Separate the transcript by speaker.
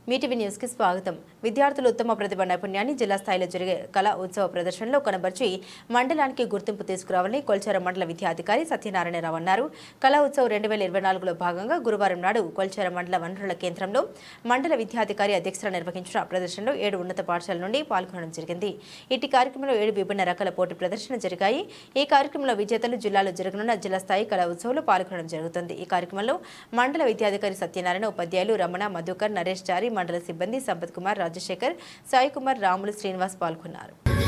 Speaker 1: Mee TV news కి స్వాగతం విద్యార్థులు ఉత్తమ ప్రతిభ నైపుణ్యాన్ని జిల్లా స్థాయిలో జరిగే కళా ఉత్సవ ప్రదర్శనలో కనబర్చి మండలానికి గుర్తింపు తీసుకురావాలని కొల్చారం మండల విద్యాధికారి సత్యనారాయణరావు అన్నారు కళా ఉత్సవ్ రెండు వేల ఇరవై నాలుగులో భాగంగా గురువారం నాడు కొల్చారం మండల వనరుల కేంద్రంలో మండల విద్యాధికారి అధ్యక్షత నిర్వహించిన ప్రదర్శనలో ఏడు ఉన్నత పాఠశాల నుండి పాల్గొనడం జరిగింది ఇటు కార్యక్రమంలో ఏడు విభిన్న రకాల పోటీ ప్రదర్శన జరిగాయి ఈ కార్యక్రమంలో విజేతలు జిల్లాలో జరగనున్న జిల్లా స్థాయి కళా ఉత్సవంలో పాల్గొనడం జరుగుతుంది ఈ కార్యక్రమంలో మండల విద్యాధికారి సత్యనారాయణ ఉపాధ్యాయులు రమణ మధుకర్ నరేష్ చారి మండల సిబ్బంది సంపత్ కుమార్ రాజశేఖర్ సాయి కుమార్ రాములు శ్రీనివాస్ పాల్గొన్నారు